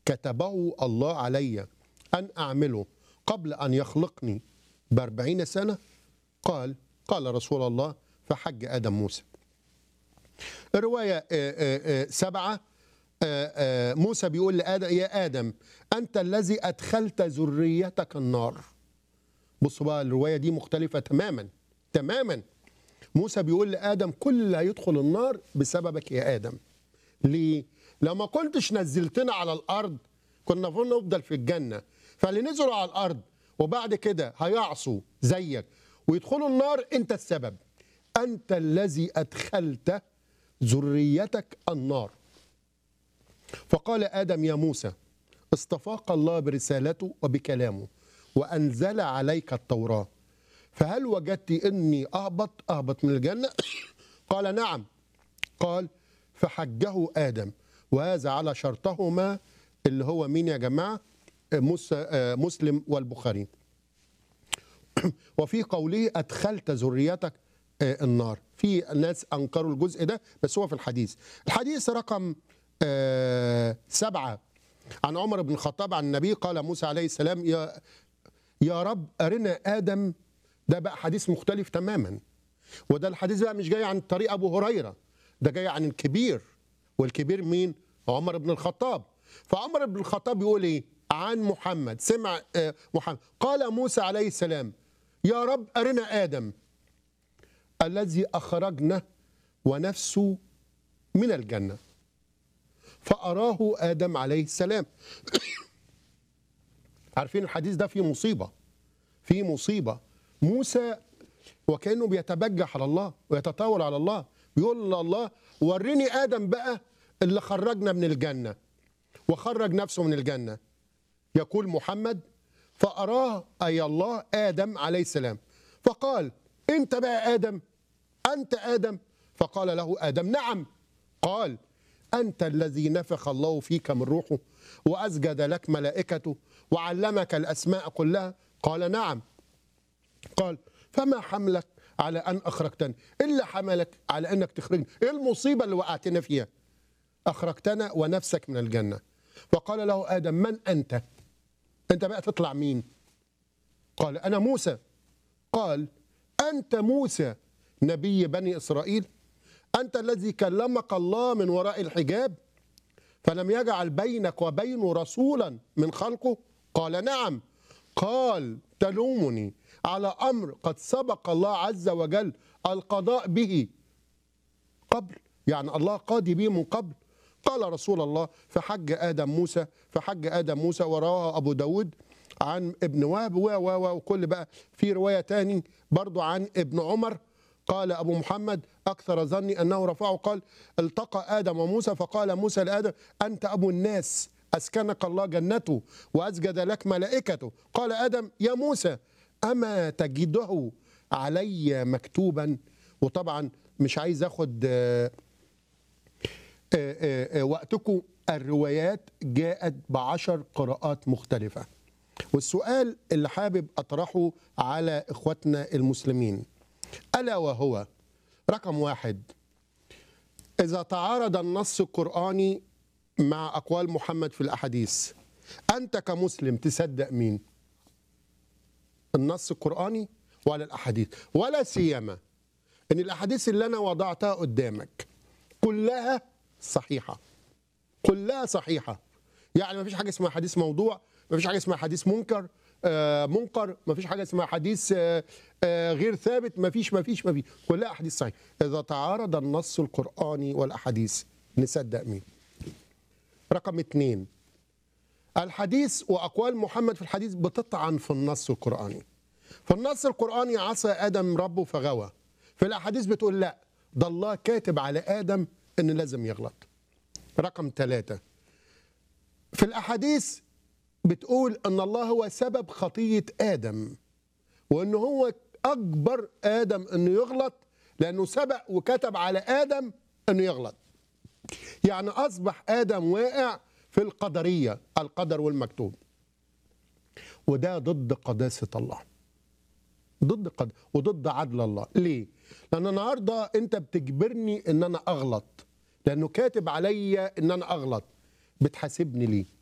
كتبه الله علي أن أعمله قبل أن يخلقني بأربعين سنة قال قال رسول الله فحج آدم موسى الرواية آه، آه، آه، سبعة آه، آه، موسى بيقول لآدم يا آدم أنت الذي أدخلت ذريتك النار بصوا بقى الرواية دي مختلفة تماما تماما موسى بيقول لآدم كل اللي هيدخل النار بسببك يا آدم ليه؟ لو ما كنتش نزلتنا على الأرض كنا المفروض نفضل في الجنة فاللي نزلوا على الأرض وبعد كده هيعصوا زيك ويدخلوا النار أنت السبب أنت الذي أدخلت ذريتك النار فقال آدم يا موسى استفاق الله برسالته وبكلامه وأنزل عليك التوراة فهل وجدت إني أهبط أهبط من الجنة قال نعم قال فحجه آدم وهذا على شرطهما اللي هو مين يا جماعة مس- آه، مسلم والبخاري وفي قوله أدخلت ذريتك آه، النار في ناس أنكروا الجزء ده بس هو في الحديث الحديث رقم آه، سبعة عن عمر بن الخطاب عن النبي قال موسى عليه السلام يا يا رب أرنا آدم ده بقى حديث مختلف تماما وده الحديث بقى مش جاي عن طريق أبو هريرة ده جاي عن الكبير والكبير مين عمر بن الخطاب فعمر بن الخطاب يقول ايه عن محمد سمع آه، محمد قال موسى عليه السلام يا رب أرنا آدم الذي أخرجنا ونفسه من الجنة فأراه آدم عليه السلام عارفين الحديث ده فيه مصيبة فيه مصيبة موسى وكأنه بيتبجح على الله ويتطاول على الله بيقول لله وريني آدم بقى اللي خرجنا من الجنة وخرج نفسه من الجنة يقول محمد فأراه أي الله آدم عليه السلام فقال أنت بقى آدم أنت آدم فقال له آدم نعم قال أنت الذي نفخ الله فيك من روحه وأسجد لك ملائكته وعلمك الأسماء كلها قال نعم قال فما حملك على أن أخرجتني إلا حملك على أنك تخرجني إيه المصيبة اللي وقعتنا فيها أخرجتنا ونفسك من الجنة فقال له آدم من أنت أنت بقى تطلع مين قال أنا موسى قال أنت موسى نبي بني إسرائيل أنت الذي كلمك الله من وراء الحجاب فلم يجعل بينك وبينه رسولا من خلقه قال نعم قال تلومني على أمر قد سبق الله عز وجل القضاء به قبل يعني الله قاضي به من قبل قال رسول الله فحج آدم موسى فحج آدم موسى ورواه أبو داود عن ابن وهب و و و وكل بقى في رواية تاني برضو عن ابن عمر قال أبو محمد أكثر ظني أنه رفعه قال التقى آدم وموسى فقال موسى لآدم أنت أبو الناس أسكنك الله جنته وأسجد لك ملائكته قال آدم يا موسى أما تجده علي مكتوبا وطبعا مش عايز أخد آه، آه، آه، آه، وقتكم الروايات جاءت بعشر قراءات مختلفة والسؤال اللي حابب أطرحه على إخواتنا المسلمين ألا وهو رقم واحد إذا تعارض النص القرآني مع أقوال محمد في الأحاديث أنت كمسلم تصدق مين النص القرآني ولا الأحاديث ولا سيما أن الأحاديث اللي أنا وضعتها قدامك كلها صحيحة كلها صحيحة يعني ما فيش حاجة اسمها حديث موضوع ما فيش حاجة اسمها حديث منكر آه منكر ما فيش حاجة اسمها حديث آه آه غير ثابت ما فيش ما فيش ما فيش كلها أحاديث صحيحة إذا تعارض النص القرآني والأحاديث نصدق مين رقم اثنين الحديث وأقوال محمد في الحديث بتطعن في النص القرآني في النص القرآني عصى آدم ربه فغوى في الأحاديث بتقول لا ده الله كاتب على آدم إن لازم يغلط رقم ثلاثة في الأحاديث بتقول أن الله هو سبب خطية آدم وأن هو أكبر آدم أنه يغلط لأنه سبق وكتب على آدم أنه يغلط يعني أصبح آدم واقع في القدرية القدر والمكتوب وده ضد قداسة الله ضد قد وضد عدل الله ليه لان النهارده انت بتجبرني ان انا اغلط لانه كاتب عليا ان انا اغلط بتحاسبني ليه